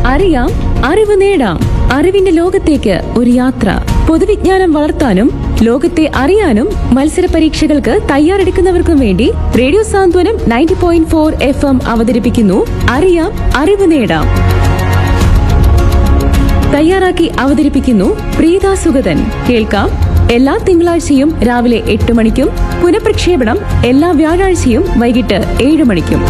അറിയാം അറിവ് നേടാം അറിവിന്റെ ലോകത്തേക്ക് ഒരു യാത്ര പൊതുവിജ്ഞാനം വളർത്താനും ലോകത്തെ അറിയാനും മത്സര പരീക്ഷകൾക്ക് തയ്യാറെടുക്കുന്നവർക്കും വേണ്ടി radio Santhwanam ninety point four F M അവതരിപ്പിക്കുന്നു അറിയാം അറിവ് നേടാം തയ്യാറാക്കി അവതരിപ്പിക്കുന്നു പ്രീത സുഗതൻ കേൾക്കാം എല്ലാ തിങ്കളാഴ്ചയും രാവിലെ എട്ട് മണിക്കും പുനഃപ്രക്ഷേപണം എല്ലാ വ്യാഴാഴ്ചയും വൈകിട്ട് ഏഴ് മണിക്കും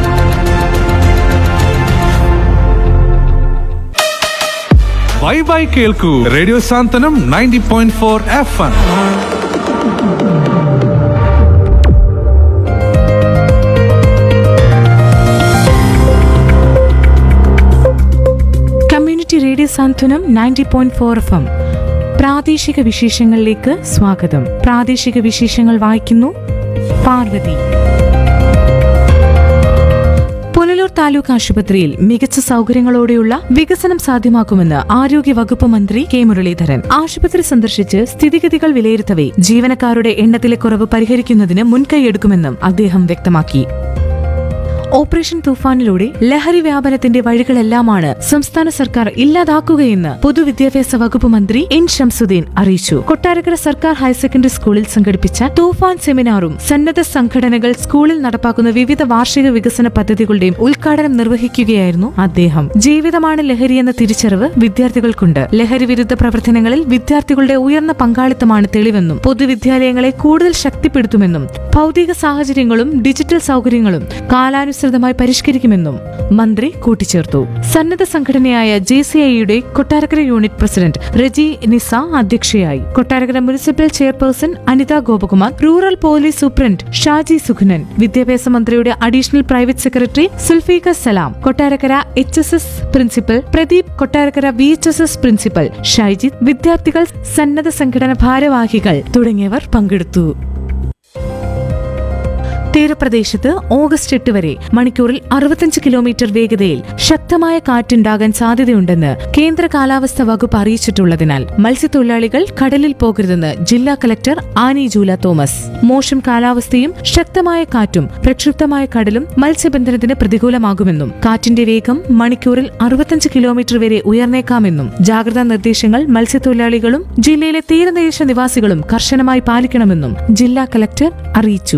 ബൈ ബൈ കേൾക്കൂ radio Santhwanam ninety point four F M community radio Santhwanam ninety point four F M പ്രാദേശിക വിശേഷങ്ങളിലേക്ക് സ്വാഗതം പ്രാദേശിക വിശേഷങ്ങൾ വായിക്കുന്നു പാർവതി പുനലൂർ താലൂക്ക് ആശുപത്രിയിൽ മികച്ച സൗകര്യങ്ങളോടെയുള്ള വികസനം സാധ്യമാക്കുമെന്ന് ആരോഗ്യ വകുപ്പ് മന്ത്രി കെ മുരളീധരൻ ആശുപത്രി സന്ദർശിച്ച് സ്ഥിതിഗതികൾ വിലയിരുത്തവേ ജീവനക്കാരുടെ എണ്ണത്തിലെ കുറവ് പരിഹരിക്കുന്നതിന് മുൻകൈയെടുക്കുമെന്നും അദ്ദേഹം വ്യക്തമാക്കി ഓപ്പറേഷൻ തൂഫാനിലൂടെ ലഹരി വ്യാപനത്തിന്റെ വഴികളെല്ലാമാണ് സംസ്ഥാന സർക്കാർ ഇല്ലാതാക്കുകയെന്ന് പൊതുവിദ്യാഭ്യാസ വകുപ്പ് മന്ത്രി എൻ ഷംസുദ്ദീൻ അറിയിച്ചു കൊട്ടാരക്കര സർക്കാർ ഹയർ സെക്കൻഡറി സ്കൂളിൽ സംഘടിപ്പിച്ച തൂഫാൻ സെമിനാറും സന്നദ്ധ സംഘടനകൾ സ്കൂളിൽ നടപ്പാക്കുന്ന വിവിധ വാർഷിക വികസന പദ്ധതികളുടെയും ഉദ്ഘാടനം നിർവഹിക്കുകയായിരുന്നു അദ്ദേഹം ജീവിതമാണ് ലഹരി എന്ന തിരിച്ചറിവ് വിദ്യാർത്ഥികൾക്കുണ്ട് ലഹരി വിരുദ്ധ പ്രവർത്തനങ്ങളിൽ വിദ്യാർത്ഥികളുടെ ഉയർന്ന പങ്കാളിത്തമാണ് തെളിവെന്നും പൊതുവിദ്യാലയങ്ങളെ കൂടുതൽ ശക്തിപ്പെടുത്തുമെന്നും ഭൗതിക സാഹചര്യങ്ങളും ഡിജിറ്റൽ സൗകര്യങ്ങളും കാലാനുസൃതമായി പരിഷ്കരിക്കുമെന്നും മന്ത്രി കൂട്ടിച്ചേർത്തു സന്നദ്ധ സംഘടനയായ ജെ സി ഐയുടെ കൊട്ടാരക്കര യൂണിറ്റ് പ്രസിഡന്റ് റെജി നിസ അധ്യക്ഷയായി Kottarakkara municipal chairperson Anitha Gopakumar rural police superintendent Shaji Sukhanan വിദ്യാഭ്യാസ മന്ത്രിയുടെ additional private secretary Sulfiqa Salam Kottarakkara H S S principal Pradeep Kottarakkara V H S S principal Shaijith വിദ്യാർത്ഥികൾ സന്നദ്ധ സംഘടന ഭാരവാഹികൾ തുടങ്ങിയവർ പങ്കെടുത്തു തീരപ്രദേശത്ത് ഓഗസ്റ്റ് എട്ട് വരെ മണിക്കൂറിൽ അറുപത്തഞ്ച് കിലോമീറ്റർ വേഗതയിൽ ശക്തമായ കാറ്റുണ്ടാകാൻ സാധ്യതയുണ്ടെന്ന് കേന്ദ്ര കാലാവസ്ഥാ വകുപ്പ് അറിയിച്ചിട്ടുള്ളതിനാൽ മത്സ്യത്തൊഴിലാളികൾ കടലിൽ പോകരുതെന്ന് ജില്ലാ കലക്ടർ ആനി ജൂല തോമസ് മോശം കാലാവസ്ഥയും ശക്തമായ കാറ്റും പ്രക്ഷുബ്ധമായ കടലും മത്സ്യബന്ധനത്തിന് പ്രതികൂലമാകുമെന്നും കാറ്റിന്റെ വേഗം മണിക്കൂറിൽ അറുപത്തഞ്ച് കിലോമീറ്റർ വരെ ഉയർന്നേക്കാമെന്നും ജാഗ്രതാ നിർദ്ദേശങ്ങൾ മത്സ്യത്തൊഴിലാളികളും ജില്ലയിലെ തീരദേശ നിവാസികളും കർശനമായി പാലിക്കണമെന്നും ജില്ലാ കലക്ടർ അറിയിച്ചു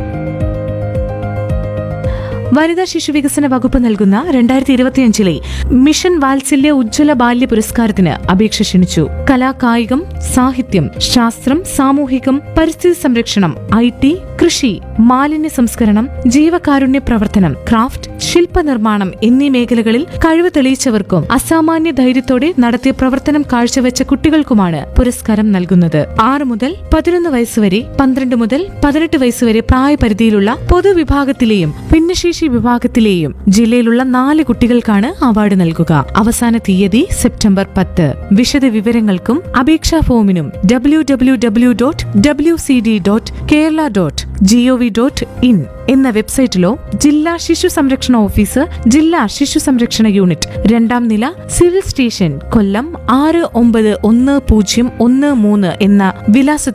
വനിതാ ശിശു വികസന വകുപ്പ് നൽകുന്ന രണ്ടായിരത്തി ഇരുപത്തിയഞ്ചിലെ മിഷൻ വാത്സല്യ ഉജ്ജ്വല ബാല്യ പുരസ്കാരത്തിന് അപേക്ഷ ക്ഷണിച്ചു കലാ കായികം സാഹിത്യം ശാസ്ത്രം സാമൂഹികം പരിസ്ഥിതി സംരക്ഷണം ഐ ടി കൃഷി മാലിന്യ സംസ്കരണം ജീവകാരുണ്യ പ്രവർത്തനം ക്രാഫ്റ്റ് ശില്പനിർമ്മാണം എന്നീ മേഖലകളിൽ കഴിവ് തെളിയിച്ചവർക്കും അസാമാന്യ ധൈര്യത്തോടെ നടത്തിയ പ്രവർത്തനം കാഴ്ചവെച്ച കുട്ടികൾക്കുമാണ് പുരസ്കാരം നൽകുന്നത് ആറ് മുതൽ പതിനൊന്ന് വയസ്സുവരെ പന്ത്രണ്ട് മുതൽ പതിനെട്ട് വയസ്സുവരെ പ്രായപരിധിയിലുള്ള പൊതുവിഭാഗത്തിലെയും ഭിന്നശേഷി വിഭാഗത്തിലെയും ജില്ലയിലുള്ള നാല് കുട്ടികൾക്കാണ് അവാർഡ് നൽകുക അവസാന തീയതി സെപ്റ്റംബർ പത്ത് വിശദ വിവരങ്ങൾക്കും അപേക്ഷാ ഫോമിനും W W W dot W C D dot Kerala dot G O V dot in എന്ന വെബ്സൈറ്റിലോ ജില്ലാ ശിശു സംരക്ഷണ ഓഫീസർ ജില്ലാ ശിശു സംരക്ഷണ യൂണിറ്റ് രണ്ടാം നില സിവിൽ സ്റ്റേഷൻ കൊല്ലം ആറ് ഒമ്പത് ഒന്ന് പൂജ്യം ഒന്ന് മൂന്ന് എന്ന വിലാസ